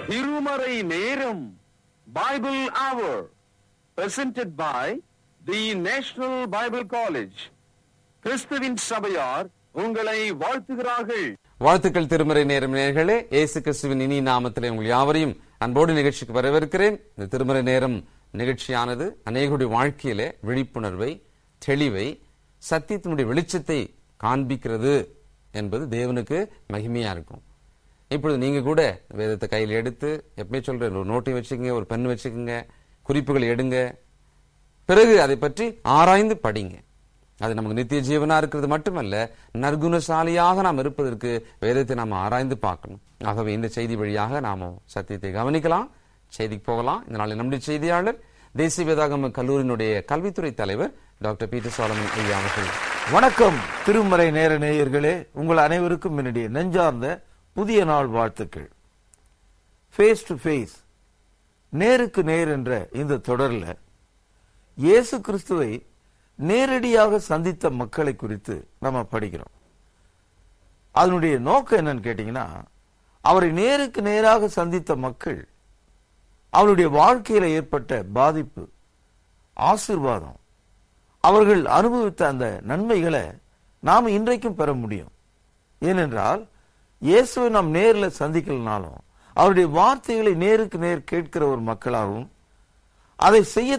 திருமறை நேரம் Bible hour presented by the national Bible college கிறிஸ்துவின் சபையார் உங்களை வாழ்த்துகிறார்கள் வாழ்த்துக்கள் திருமறை நேரம் நேர்களே இயேசு கிறிஸ்துவின் இனி நாமத்திலே உங்கள் யாவரையும் அன்போடு நிகழ்ச்சிக்கு வரவேற்கிறேன் இந்த திருமறை நேரம் நிகழ்ச்சியானது அநேகருடைய வாழ்க்கையிலே விழிப்புணர்வை தெளிவை சத்தியத்தினுடைய வெளிச்சத்தை காண்பிக்கிறது என்பது தேவனுக்கு மகிமையா இருக்கும் இப்பொழுது நீங்க கூட வேதத்தை கையில் எடுத்து எப்பவுமே சொல்றேன் ஒரு நோட்டை வச்சுக்கோங்க ஒரு பென் வச்சுக்கோங்க குறிப்புகள் எடுங்க பிறகு அதை பற்றி ஆராய்ந்து படிங்க அது நமக்கு நித்திய ஜீவனா இருக்கிறது மட்டுமல்ல நற்குணசாலியாக நாம் இருப்பதற்கு வேதத்தை நாம் ஆராய்ந்து பார்க்கணும் ஆகவே இந்த செய்தி வழியாக நாம சத்தியத்தை கவனிக்கலாம் செய்திக்கு போகலாம் இந்த நாளில் நம்முடைய செய்தியாளர் தேசிய வேதாகம கல்லூரியினுடைய கல்வித்துறை தலைவர் டாக்டர் பீட்டர் சாலமன் ஐயா அவர்கள் வணக்கம் திருமறை நேர நேயர்களே உங்கள் அனைவருக்கும் என்னுடைய நெஞ்சார்ந்த புதிய நாள் வாழ்த்துக்கள் ஃபேஸ் டு ஃபேஸ் நேருக்கு நேர் என்ற இந்த தொடர்ல இயேசு கிறிஸ்துவை நேரடியாக சந்தித்த மக்களை குறித்து நம்ம படிக்கிறோம் அதனுடைய நோக்கம் என்னன்னு கேட்டீங்கன்னா அவரை நேருக்கு நேராக சந்தித்த மக்கள் அவருடைய வாழ்க்கையில ஏற்பட்ட பாதிப்பு ஆசீர்வாதம் அவர்கள் அனுபவித்த அந்த நன்மைகளை நாம் இன்றைக்கும் பெற முடியும் ஏனென்றால் இயேசுவை நாம் நேரில் சந்திக்கலனாலும் அவருடைய வார்த்தைகளை நேருக்கு நேர் கேட்கிற ஒரு மக்களாகவும் அதை செய்ய